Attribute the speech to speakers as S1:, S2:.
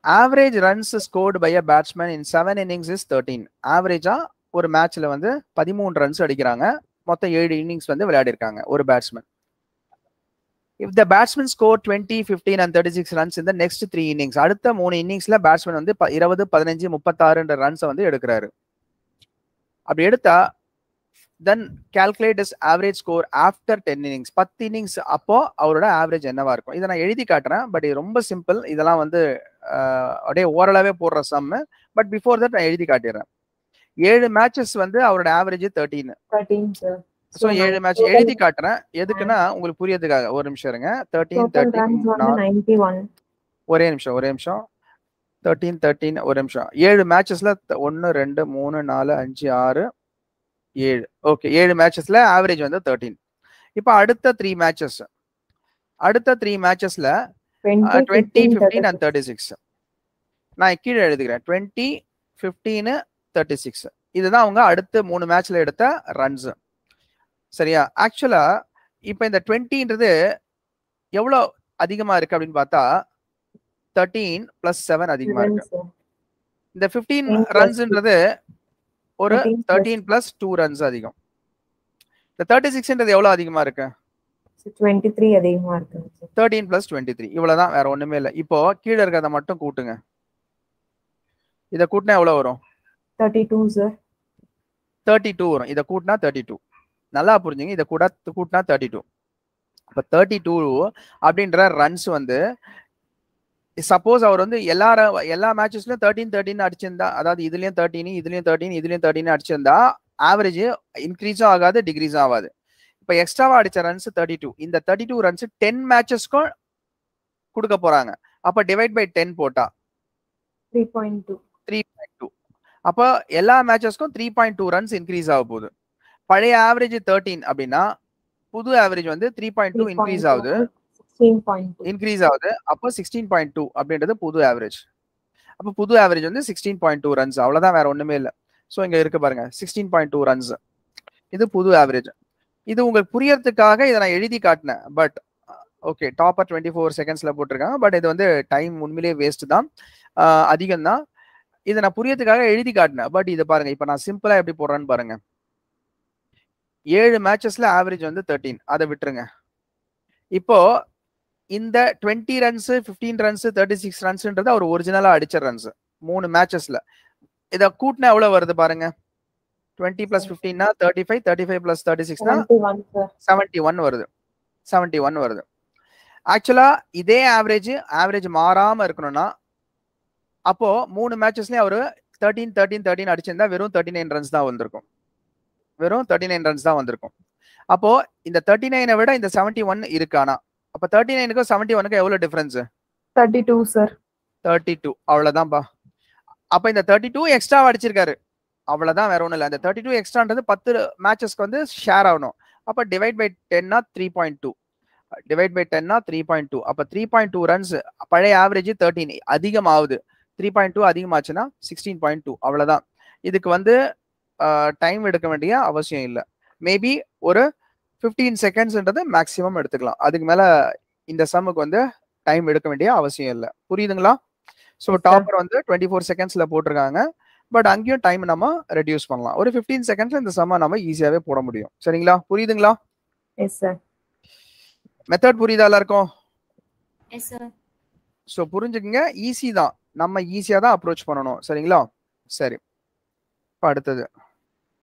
S1: Average runs scored by a batsman in seven innings is thirteen ஆவரேஜா ஒரு மேட்ச்ல வந்து பதிமூணு ரன்ஸ் அடிக்கிறாங்க மொத்தம் ஏழு இன்னிங்ஸ் வந்து விளையாடி இருக்காங்க ஒரு batsman if the batsman score twenty fifteen and thirty six runs இந்த நெக்ஸ்ட் த்ரீ இன்னிங்ஸ் அடுத்த மூணு இன்னிங்ஸ்ல பேட்ஸ்மேன் வந்து ப- இருபது பதினஞ்சு முப்பத்தாறுன்ற ரன்ஸை வந்து எடுக்கிறாரு அப்படி எடுத்தா then calculate his average score after ten innings பத்து இன்னிங்ஸ் அப்போ அவரோட ஆவரேஜ் என்னவா இருக்கும் இதை நான் எழுதி காட்டுறேன் பட் இது ரொம்ப சிம்பிள் இதெல்லாம் வந்து ஆஹ், அப்படியே ஓரளவே போடுற சம்மு பட் பிஃபோர் தட் நான் எழுதி காட்டிடுறேன் ஏழு மேட்சஸ் வந்து அவரோட average thirteen
S2: thirteen sir
S1: so ஏழு மேட்ச் எழுதி காட்டுறேன் எதுக்குன்னா உங்களுக்கு புரியறதுக்காக ஒரு நிமிஷம் இருங்க தேர்ட்டீன்
S2: டோட்டல் ரன்ஸ் வந்து
S1: தேர்ட்டீன்
S2: நைன்டி ஒன்
S1: ஒரே நிமிஷம் ஒரே நிமிஷம் தேர்ட்டீன் தேர்ட்டீன் ஒரு நிமிஷம் ஏழு மேட்சஸ்ல ஒன்று ரெண்டு மூணு நாலு அஞ்சு ஆறு ஏழு ஓகே ஏழு மேட்சஸ்ல ஆவரேஜ் வந்து தேர்ட்டீன் இப்போ அடுத்த த்ரீ மேட்சஸ் அடுத்த த்ரீ மேட்சஸ்ல twenty fifteen and thirty six நான் கீழே எழுதுகிறேன் டுவெண்ட்டி ஃபிஃப்டீனு தேர்ட்டி சிக்ஸ் இதுதான் அவங்க அடுத்த மூணு மேட்ச்ல எடுத்த ரன்ஸ் சரியா ஆக்சுவலா இப்போ இந்த டுவெண்ட்டின்றது எவ்வளோ அதிகமா இருக்கு அப்படின்னு பார்த்தா தேர்ட்டீன் பிளஸ் செவன் அதிகமா இருக்கு இந்த ஃபிஃப்டீன்
S2: 10 plus
S1: ரன்ஸ்ன்றது ஒரு
S2: 13 plus-
S1: thirteen plus two runs அதிகம் இந்த தேர்ட்டி சிக்ஸ்ன்றது எவ்வளோ அதிகமா இருக்கு
S2: டுவெண்ட்டி த்ரீ அதிகமா இருக்குங்க sir
S1: thirteen plus twenty three இவ்வளோதான் வேற ஒண்ணுமே இல்லை இப்போ கீழே இருக்கிறத மட்டும் கூட்டுங்க இதை கூட்டினா எவ்வளோ வரும்
S2: thirty two sir
S1: thirty two வரும் இதை கூட்டினா தேர்ட்டி டூ நல்லா புரிஞ்சுங்க இதை கூட கூட்டினா தேர்ட்டி டூ இப்போ தேர்ட்டி டூ அப்படின்ற ரன்ஸ் வந்து சப்போஸ் அவர் வந்து எல்லா ர- எல்லா மேட்சஸ்லயும் தேர்ட்டீன் தேர்ட்டின் அடிச்சிருந்தா அதாவது இதுலயும் தேர்ட்டின் இதுலயும் தேர்ட்டின் இதுலயும் தேர்ட்டின் அடிச்சிருந்தா ஆவரேஜ் இன்க்ரீஸும் ஆகாது டிக்ரீஸும் ஆகாது இப்போ எக்ஸ்ட்ராவா அடிச்ச ரன்ஸ் தேர்ட்டி டூ இந்த தேர்ட்டி டூ ரன்ஸ் டென் மேட்சஸ்க்கும் கொடுக்க போறாங்க அப்ப டிவைட் பை டென் போட்டா
S2: three point two
S1: three point two அப்போ எல்லா மேட்சஸ்க்கும் three point two runs increase ஆக போகுது பழைய ஆவரேஜ் தேர்ட்டீன் அப்படின்னா புது ஆவரேஜ் வந்து த்ரீ பாயிண்ட் டூ இன்க்ரீஸ் ஆகுது
S2: சிக்ஸ்டீன் பாயிண்ட் டூ
S1: இன்க்ரீஸ் ஆகுது அப்போ சிக்ஸ்டீன் பாயிண்ட் டூ அப்படின்றது புது ஆவரேஜ் அப்போ புது ஆவரேஜ் வந்து சிக்ஸ்டீன் பாயிண்ட் டூ ரன்ஸ் அவ்வளோதான் வேற ஒண்ணுமே இல்லை ஸோ இங்க இருக்கு பாருங்க சிக்ஸ்டீன் பாயிண்ட் டூ ரன்ஸ் இது புது ஆவரேஜ் இது உங்களுக்கு புரியறதுக்காக இதை நான் எழுதி காட்டினேன் but okay topper twenty four செகண்ட்ஸ்ல போட்டிருக்காங்க பட் இது வந்து டைம் உண்மையிலேயே வேஸ்ட் தான் அதிகம் தான் இதை நான் புரியறதுக்காக எழுதி காட்டினேன் பட் இது பாருங்க இப்போ நான் சிம்பிளா எப்படி போடுறேன்னு பாருங்க ஏழு மேட்சஸ்ல ஆவரேஜ் வந்து தேர்ட்டீன் அதை விட்டுருங்க இப்போ இந்த twenty runs fifteen runs thirty six ரன்ஸ்ன்றது அவர் ஒரிஜினலா அடிச்ச ரன்ஸ் மூணு மேட்சஸ்ல இதை கூட்டினா எவ்வளவு வருது பாருங்க டுவெண்ட்டி பிளஸ் ஃபிஃப்டீன்னா thirty five thirty five plus thirty சிக்ஸ்னா
S2: seventy one sir
S1: seventy one வருது செவன்டி ஒன் வருது ஆக்சுவலா இதே ஆவரேஜ் ஆவரேஜ் மாறாம இருக்கணும்னா அப்போ மூணு மேட்சஸ்லயும் அவரு தேர்ட்டீன் தேர்ட்டீன் தேர்ட்டின் அடிச்சிருந்தா வெறும் தேர்ட்டி நைன் ரன்ஸ் தான் வந்திருக்கும் வெறும் தேர்ட்டி நைன் ரன்ஸ் தான் வந்திருக்கும் அப்போ இந்த தேர்ட்டி நைனை விட இந்த செவன்டி ஒன் இருக்கானா அப்போ தேர்ட்டி நைனுக்கும் செவன்டி ஒனுக்கும் எவ்வளவு difference
S2: thirty two sir
S1: thirty two அவ்வளவுதான்ப்பா அப்ப இந்த தேர்ட்டி டூ எக்ஸ்ட்ரா அடிச்சிருக்காரு அவ்வளவுதான் வேற ஒண்ணும் இல்லை அந்த தேர்ட்டி டூ எக்ஸ்ட்ரான்றது பத்து மேட்சஸ்க்கு வந்து ஷேர் ஆகணும் அப்ப டிவைட் பை டென்னா three point two divide by டென்னா த்ரீ பாயிண்ட் டூ அப்ப த்ரீ பாயிண்ட் டூ ரன்ஸ் பழைய ஆவரேஜ் தேர்ட்டீன் அதிகமாகுது த்ரீ பாயிண்ட் டூ அதிகமாச்சுன்னா சிக்ஸ்டீன் பாயிண்ட் டூ அவ்வளவுதான் இதுக்கு வந்து டைம் எடுக்க வேண்டிய அவசியம் இல்லை மேபி ஒரு ஃபிஃப்டீன் செகண்ட்ஸ்ன்றது மேக்ஸிமம் எடுத்துக்கலாம் அதுக்கு மேல இந்த சம்முக்கு வந்து டைம் எடுக்க வேண்டிய அவசியம் இல்லை புரியுதுங்களா ஸோ
S2: Yes, sir.
S1: டாப்பர் வந்து டுவெண்ட்டி ஃபோர் செகண்ட்ஸ்ல போட்டிருக்காங்க பட் அங்கேயும் டைம் நம்ம ரெடியூஸ் பண்ணலாம் ஒரு ஃபிஃப்டீன் செகண்ட்ஸ்ல இந்த சம்ம நம்ம ஈஸியாவே போட முடியும் சரிங்களா புரியுதுங்களா
S2: எஸ் சார்
S1: மெத்தட் புரியுதா எல்லாருக்கும்
S3: எஸ் சார்
S1: ஸோ புரிஞ்சுக்கங்க ஈஸி தான் நம்ம ஈஸியாக தான் அப்ரோச் பண்ணணும் சரிங்களா சரி இப்போ அடுத்தது